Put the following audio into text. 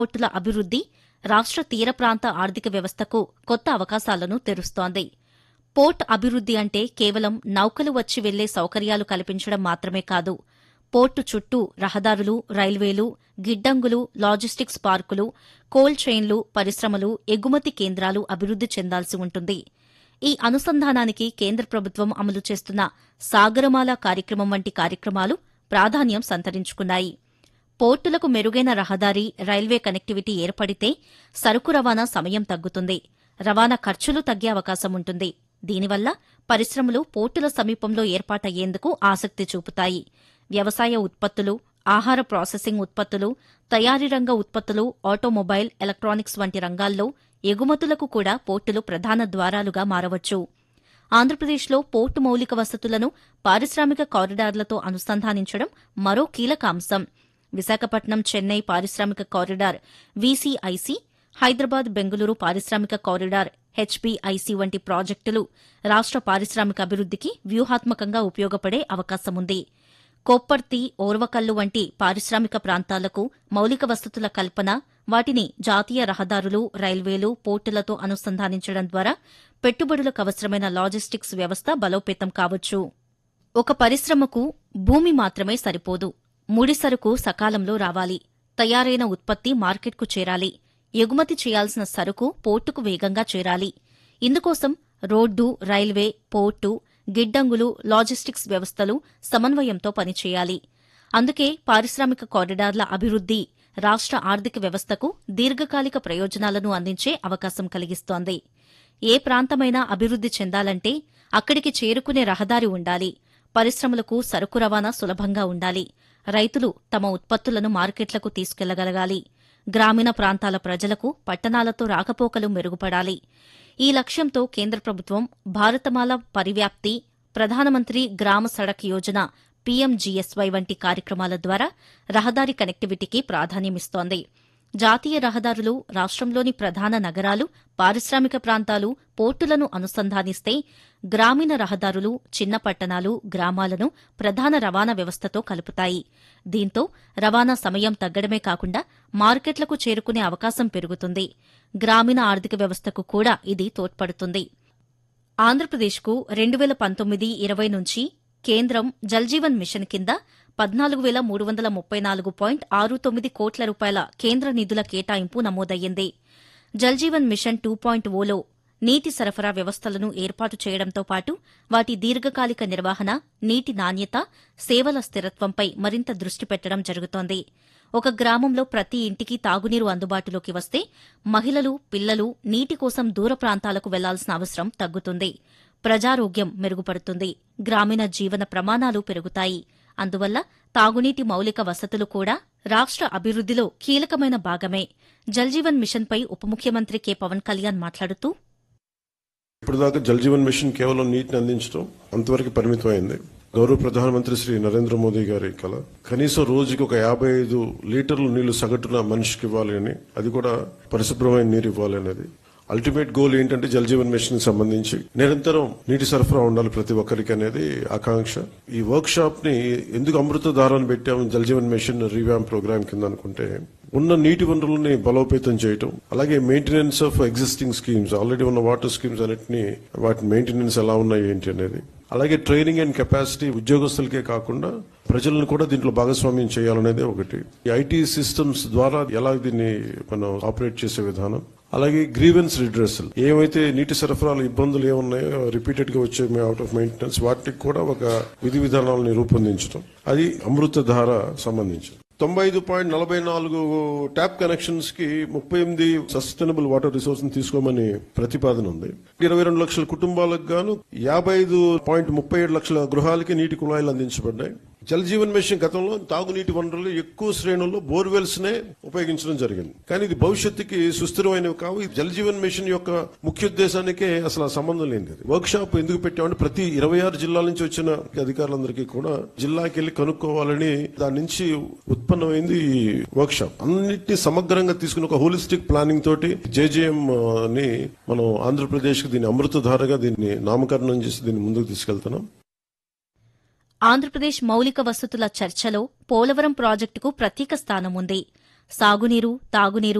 పోర్టుల అభివృద్ది రాష్ట్ర తీర ప్రాంత ఆర్థిక వ్యవస్థకు కొత్త అవకాశాలను తెరుస్తోంది పోర్ట్ అభివృద్ది అంటే కేవలం నౌకలు వచ్చి వెళ్లే సౌకర్యాలు కల్పించడం మాత్రమే కాదు పోర్టు చుట్టూ రహదారులు రైల్వేలు గిడ్డంగులు లాజిస్టిక్స్ పార్కులు కోల్డ్ చైన్లు పరిశ్రమలు ఎగుమతి కేంద్రాలు అభివృద్ది చెందాల్సి ఉంటుంది ఈ అనుసంధానానికి కేంద్ర ప్రభుత్వం అమలు చేస్తున్న సాగరమాల కార్యక్రమం వంటి కార్యక్రమాలు ప్రాధాన్యం సంతరించుకున్నాయి పోర్టులకు మెరుగైన రహదారి రైల్వే కనెక్టివిటీ ఏర్పడితే సరుకు రవాణా సమయం తగ్గుతుంది రవాణా ఖర్చులు తగ్గే అవకాశం ఉంటుంది దీనివల్ల పరిశ్రమలు పోర్టుల సమీపంలో ఏర్పాటయ్యేందుకు ఆసక్తి చూపుతాయి వ్యవసాయ ఉత్పత్తులు ఆహార ప్రాసెసింగ్ ఉత్పత్తులు తయారీ రంగ ఉత్పత్తులు ఆటోమొబైల్ ఎలక్ట్రానిక్స్ వంటి రంగాల్లో ఎగుమతులకు కూడా పోర్టులు ప్రధాన ద్వారాలుగా మారవచ్చు ఆంధ్రప్రదేశ్లో పోర్టు మౌలిక వసతులను పారిశ్రామిక కారిడార్లతో అనుసంధానించడం మరో కీలక అంశం విశాఖపట్నం చెన్నై పారిశ్రామిక కారిడార్ వీసీఐసీ హైదరాబాద్ బెంగళూరు పారిశ్రామిక కారిడార్ హెచ్పీఐసీ వంటి ప్రాజెక్టులు రాష్ట్ర పారిశ్రామిక అభివృద్దికి వ్యూహాత్మకంగా ఉపయోగపడే అవకాశముంది కొప్పర్తి ఓర్వకల్లు వంటి పారిశ్రామిక ప్రాంతాలకు మౌలిక వసతుల కల్పన వాటిని జాతీయ రహదారులు రైల్వేలు పోర్టులతో అనుసంధానించడం ద్వారా పెట్టుబడులకు అవసరమైన లాజిస్టిక్స్ వ్యవస్థ బలోపేతం కావచ్చు ఒక పరిశ్రమకు భూమి మాత్రమే సరిపోదు ముడి సరుకు సకాలంలో రావాలి తయారైన ఉత్పత్తి మార్కెట్కు చేరాలి ఎగుమతి చేయాల్సిన సరుకు పోర్టుకు వేగంగా చేరాలి ఇందుకోసం రోడ్డు రైల్వే పోర్టు గిడ్డంగులు లాజిస్టిక్స్ వ్యవస్థలు సమన్వయంతో పనిచేయాలి అందుకే పారిశ్రామిక కారిడార్ల అభివృద్ది రాష్ట్ర ఆర్థిక వ్యవస్థకు దీర్ఘకాలిక ప్రయోజనాలను అందించే అవకాశం కలిగిస్తోంది ఏ ప్రాంతమైనా అభివృద్ది చెందాలంటే అక్కడికి చేరుకునే రహదారి ఉండాలి పరిశ్రమలకు సరుకు రవాణా సులభంగా ఉండాలి రైతులు తమ ఉత్పత్తులను మార్కెట్లకు తీసుకెళ్లగలగాలి గ్రామీణ ప్రాంతాల ప్రజలకు పట్టణాలతో రాకపోకలు మెరుగుపడాలి ఈ లక్ష్యంతో కేంద్ర ప్రభుత్వం భారతమాల పరివ్యాప్తి ప్రధానమంత్రి గ్రామ సడక్ యోజన పీఎంజీఎస్వై వంటి కార్యక్రమాల ద్వారా రహదారి కనెక్టివిటీకి ప్రాధాన్యమిస్తోంది జాతీయ రహదారులు రాష్ట్రంలోని ప్రధాన నగరాలు పారిశ్రామిక ప్రాంతాలు పోర్టులను అనుసంధానిస్తే గ్రామీణ రహదారులు చిన్న పట్టణాలు గ్రామాలను ప్రధాన రవాణా వ్యవస్థతో కలుపుతాయి దీంతో రవాణా సమయం తగ్గడమే కాకుండా మార్కెట్లకు చేరుకునే అవకాశం పెరుగుతుంది గ్రామీణ ఆర్థిక వ్యవస్థకు కూడా ఇది తోడ్పడుతుంది ఆంధ్రప్రదేశ్కు రెండు వేల పంతొమ్మిది ఇరవై నుంచి కేంద్రం జల్జీవన్ మిషన్ కింద పద్నాలుగు వేల మూడు వందల ముప్పై నాలుగు పాయింట్ ఆరు తొమ్మిది కోట్ల రూపాయల కేంద్ర నిధుల కేటాయింపు నమోదయ్యింది జల్జీవన్ మిషన్ టూ పాయింట్ ఓలో నీటి సరఫరా వ్యవస్థలను ఏర్పాటు చేయడంతో పాటు వాటి దీర్ఘకాలిక నిర్వహణ నీటి నాణ్యత సేవల స్థిరత్వంపై మరింత దృష్టి పెట్టడం జరుగుతోంది ఒక గ్రామంలో ప్రతి ఇంటికి తాగునీరు అందుబాటులోకి వస్తే మహిళలు పిల్లలు నీటి కోసం దూర ప్రాంతాలకు వెళ్లాల్సిన అవసరం తగ్గుతుంది ప్రజారోగ్యం మెరుగుపడుతుంది గ్రామీణ జీవన ప్రమాణాలు పెరుగుతాయి అందువల్ల తాగునీటి మౌలిక వసతులు కూడా రాష్ట్ర అభివృద్దిలో కీలకమైన భాగమే జల్జీవన్ మిషన్పై ఉప ముఖ్యమంత్రి కె పవన్ కళ్యాణ్ మాట్లాడుతూ ఇప్పటిదాకా జల్ జీవన్ మిషన్ కేవలం నీటిని అందించడం అంతవరకు పరిమితమైంది గౌరవ ప్రధానమంత్రి శ్రీ నరేంద్ర మోదీ గారి కల కనీసం రోజుకి ఒక యాభై ఐదు లీటర్ల నీళ్లు సగటున మనిషికి ఇవ్వాలి అని అది కూడా పరిశుభ్రమైన నీరు ఇవ్వాలి అనేది అల్టిమేట్ గోల్ ఏంటంటే జల్ జీవన్ మిషన్ కి సంబంధించి నిరంతరం నీటి సరఫరా ఉండాలి ప్రతి ఒక్కరికి అనేది ఆకాంక్ష ఈ వర్క్ షాప్ ని ఎందుకు అమృత దారాన్ని పెట్టాము జల్ జీవన్ మిషన్ రివ్యామ్ ప్రోగ్రామ్ కింద అనుకుంటే ఉన్న నీటి వనరులని బలోపేతం చేయటం అలాగే maintenance of existing schemes already ఉన్న వాటర్ స్కీమ్స్ అన్నిటిని వాటి మెయింటెనెన్స్ ఎలా ఉన్నాయి ఏంటి అనేది అలాగే ట్రైనింగ్ అండ్ కెపాసిటీ ఉద్యోగస్తులకే కాకుండా ప్రజలను కూడా దీంట్లో భాగస్వామ్యం చేయాలనేది ఒకటి ఈ ఐటీ సిస్టమ్స్ ద్వారా ఎలా దీన్ని మనం ఆపరేట్ చేసే విధానం అలాగే గ్రీవెన్స్ రిడ్రెసల్ ఏమైతే నీటి సరఫరాలు ఇబ్బందులు ఏమున్నాయో రిపీటెడ్ గా వచ్చే అవుట్ ఆఫ్ మెయింటెనెన్స్ వాటికి కూడా ఒక విధి విధానాలను రూపొందించడం అది అమృత ధార సంబంధించి తొంభై ఐదు పాయింట్ నలభై నాలుగు ట్యాప్ కనెక్షన్స్ కి ముప్పై ఎనిమిది సస్టైనబుల్ వాటర్ రిసోర్స్ ని తీసుకోమని ప్రతిపాదన ఉంది ఇరవై రెండు లక్షల కుటుంబాలకు గాను యాభై ఐదు పాయింట్ ముప్పై ఏడు లక్షల గృహాలకి నీటి కుళాయిలు అందించబడ్డాయి జల్ జీవన్ మిషన్ గతంలో తాగునీటి వనరులు ఎక్కువ శ్రేణుల్లో బోర్వెల్స్ నే ఉపయోగించడం జరిగింది కానీ ఇది భవిష్యత్తుకి సుస్థిరమైనవి కావు ఈ జల్ జీవన్ మిషన్ యొక్క ముఖ్య ఉద్దేశానికే అసలు ఆ సంబంధం లేనిది వర్క్ షాప్ ఎందుకు పెట్టామంటే ప్రతి ఇరవై ఆరు జిల్లాల నుంచి వచ్చిన అధికారులందరికీ కూడా జిల్లాకి వెళ్ళి కనుక్కోవాలని దాని నుంచి ఉత్పన్నమైంది ఈ వర్క్ షాప్ అన్నిటిని సమగ్రంగా తీసుకుని ఒక హోలిస్టిక్ ప్లానింగ్ తోటి జేజేఎం ని మనం ఆంధ్రప్రదేశ్ కి దీన్ని అమృతధారగా దీన్ని నామకరణం చేసి దీన్ని ముందుకు తీసుకెళ్తున్నాం ఆంధ్రప్రదేశ్ మౌలిక వసతుల చర్చలో పోలవరం ప్రాజెక్టుకు ప్రత్యేక స్థానం ఉంది సాగునీరు తాగునీరు